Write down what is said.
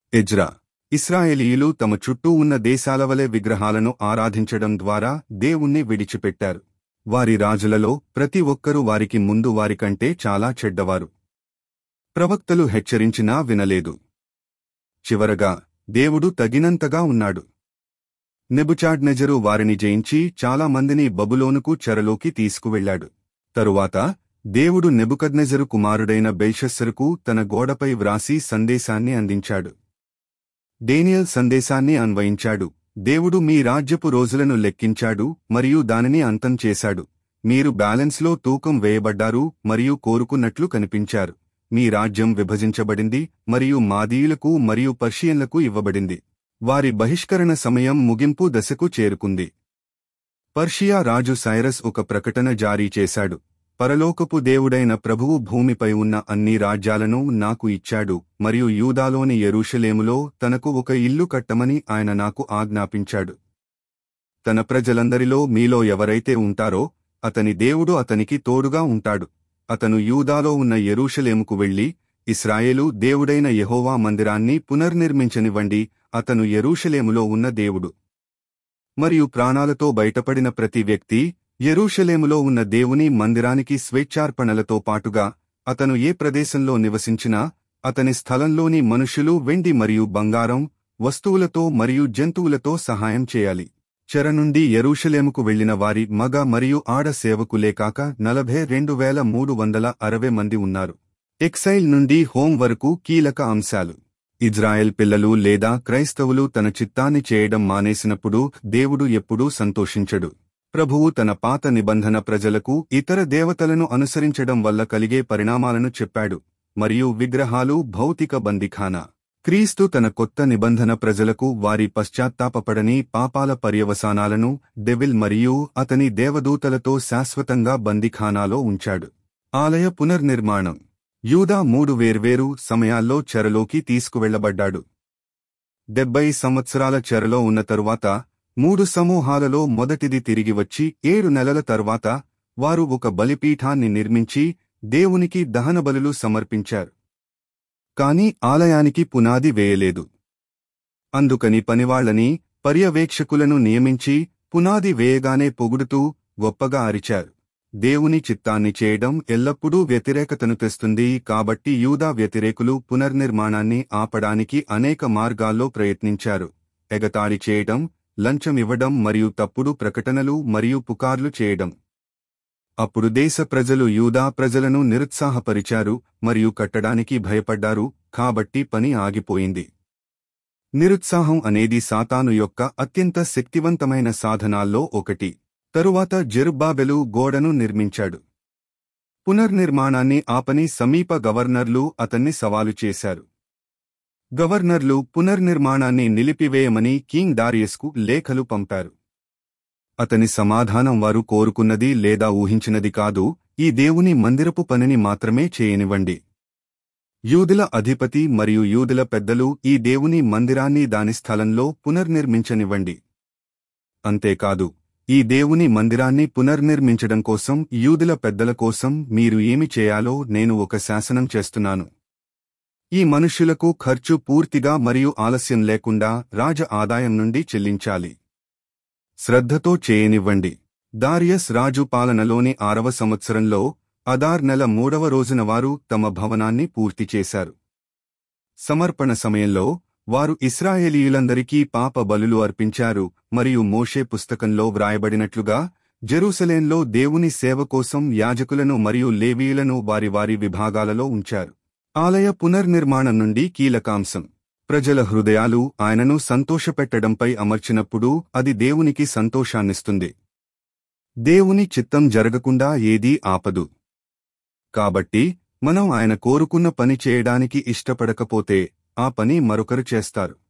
Ezra ఇస్రాయేలీయులు తమ చుట్టూ ఉన్న దేశాల వలె విగ్రహాలను ఆరాధించడం ద్వారా దేవుణ్ణి విడిచిపెట్టారు వారి రాజులలో ప్రతి ఒక్కరూ వారికి ముందు వారికంటే చాలా చెడ్డవారు ప్రవక్తలు హెచ్చరించినా వినలేదు చివరగా దేవుడు తగినంతగా ఉన్నాడు నెబుచాడ్నెజరు వారిని జయించి చాలా మందిని బబులోనుకు చెరలోకి తీసుకువెళ్లాడు తరువాత దేవుడు నెబుకద్నెజరు కుమారుడైన బెల్షస్సరుకు తన గోడపై వ్రాసి సందేశాన్ని అందించాడు డేనియల్ సందేశాన్ని అన్వయించాడు దేవుడు మీ రాజ్యపు రోజులను లెక్కించాడు మరియు దానిని అంతం చేశాడు మీరు బ్యాలెన్స్లో తూకం వేయబడ్డారు మరియు కోరుకున్నట్లు కనిపించారు మీ రాజ్యం విభజించబడింది మరియు మాదీయులకు మరియు పర్షియన్లకు ఇవ్వబడింది వారి బహిష్కరణ సమయం ముగింపు దశకు చేరుకుంది పర్షియా రాజు సైరస్ ఒక ప్రకటన జారీ చేశాడు పరలోకపు దేవుడైన ప్రభువు భూమిపై ఉన్న అన్ని రాజ్యాలను నాకు ఇచ్చాడు మరియు యూదాలోని యెరూషలేములో తనకు ఒక ఇల్లు కట్టమని ఆయన నాకు ఆజ్ఞాపించాడు తన ప్రజలందరిలో మీలో ఎవరైతే ఉంటారో అతని దేవుడు అతనికి తోడుగా ఉంటాడు అతను యూదాలో ఉన్న యెరూషలేముకు వెళ్లి ఇస్రాయేలు దేవుడైన యెహోవా మందిరాన్ని పునర్నిర్మించనివ్వండి అతను యెరూషలేములో ఉన్న దేవుడు మరియు ప్రాణాలతో బయటపడిన ప్రతి వ్యక్తి యెరూషలేములో ఉన్న దేవుని మందిరానికి స్వేచ్ఛార్పణలతో పాటుగా అతను ఏ ప్రదేశంలో నివసించినా అతని స్థలంలోని మనుషులు వెండి మరియు బంగారం వస్తువులతో మరియు జంతువులతో సహాయం చేయాలి చెర నుండి యెరూషలేముకు వెళ్లిన వారి మగ మరియు ఆడ సేవకులే కాక నలభై రెండు వేల మూడు వందల అరవై మంది ఉన్నారు ఎక్సైల్ నుండి హోం వరకు కీలక అంశాలు ఇజ్రాయెల్ పిల్లలు లేదా క్రైస్తవులు తన చిత్తాన్ని చేయడం మానేసినప్పుడు దేవుడు ఎప్పుడూ సంతోషించడు ప్రభువు తన పాత నిబంధన ప్రజలకు ఇతర దేవతలను అనుసరించడం వల్ల కలిగే పరిణామాలను చెప్పాడు మరియు విగ్రహాలు భౌతిక బందిఖానా క్రీస్తు తన కొత్త నిబంధన ప్రజలకు వారి పశ్చాత్తాపపడని పాపాల పర్యవసానాలను డెవిల్ మరియు అతని దేవదూతలతో శాశ్వతంగా బందిఖానాలో ఉంచాడు ఆలయ పునర్నిర్మాణం యూదా మూడు వేర్వేరు సమయాల్లో చెరలోకి తీసుకువెళ్లబడ్డాడు డెబ్బై సంవత్సరాల చెరలో ఉన్న తరువాత మూడు సమూహాలలో మొదటిది తిరిగి వచ్చి ఏడు నెలల తర్వాత వారు ఒక బలిపీఠాన్ని నిర్మించి దేవునికి దహనబలులు సమర్పించారు కాని ఆలయానికి పునాది వేయలేదు అందుకని పనివాళ్లని పర్యవేక్షకులను నియమించి పునాది వేయగానే పొగుడుతూ గొప్పగా అరిచారు దేవుని చిత్తాన్ని చేయడం ఎల్లప్పుడూ వ్యతిరేకతను తెస్తుంది కాబట్టి యూదా వ్యతిరేకులు పునర్నిర్మాణాన్ని ఆపడానికి అనేక మార్గాల్లో ప్రయత్నించారు ఎగతాళి చేయడం లంచమివ్వడం మరియు తప్పుడు ప్రకటనలు మరియు పుకార్లు చేయడం అప్పుడు దేశ ప్రజలు యూదా ప్రజలను నిరుత్సాహపరిచారు మరియు కట్టడానికి భయపడ్డారు కాబట్టి పని ఆగిపోయింది నిరుత్సాహం అనేది సాతాను యొక్క అత్యంత శక్తివంతమైన సాధనాల్లో ఒకటి తరువాత జెరుబ్బాబెలు గోడను నిర్మించాడు పునర్నిర్మాణాన్ని ఆపని సమీప గవర్నర్లు అతన్ని సవాలు చేశారు గవర్నర్లు పునర్నిర్మాణాన్ని నిలిపివేయమని కింగ్ డారియస్కు లేఖలు పంపారు అతని సమాధానం వారు కోరుకున్నది లేదా ఊహించినది కాదు ఈ దేవుని మందిరపు పనిని మాత్రమే చేయనివ్వండి యూదుల అధిపతి మరియు యూదుల పెద్దలు ఈ దేవుని మందిరాన్ని దాని స్థలంలో పునర్నిర్మించనివ్వండి అంతేకాదు ఈ దేవుని మందిరాన్ని పునర్నిర్మించడం కోసం యూదుల పెద్దల కోసం మీరు ఏమి చేయాలో నేను ఒక శాసనం చేస్తున్నాను ఈ మనుష్యులకు ఖర్చు పూర్తిగా మరియు ఆలస్యం లేకుండా రాజ ఆదాయం నుండి చెల్లించాలి శ్రద్ధతో చేయనివ్వండి దారియస్ రాజు పాలనలోని ఆరవ సంవత్సరంలో అదార్ నెల మూడవ రోజున వారు తమ భవనాన్ని పూర్తి చేశారు సమర్పణ సమయంలో వారు ఇస్రాయేలీయులందరికీ పాప బలులు అర్పించారు మరియు మోషే పుస్తకంలో వ్రాయబడినట్లుగా జెరూసలేంలో దేవుని సేవ కోసం యాజకులను మరియు లేవీయులను వారి వారి విభాగాలలో ఉంచారు ఆలయ పునర్నిర్మాణం నుండి కీలకాంశం ప్రజల హృదయాలు ఆయనను సంతోషపెట్టడంపై అమర్చినప్పుడు అది దేవునికి సంతోషాన్నిస్తుంది దేవుని చిత్తం జరగకుండా ఏదీ ఆపదు కాబట్టి మనం ఆయన కోరుకున్న పని చేయడానికి ఇష్టపడకపోతే ఆ పని మరొకరు చేస్తారు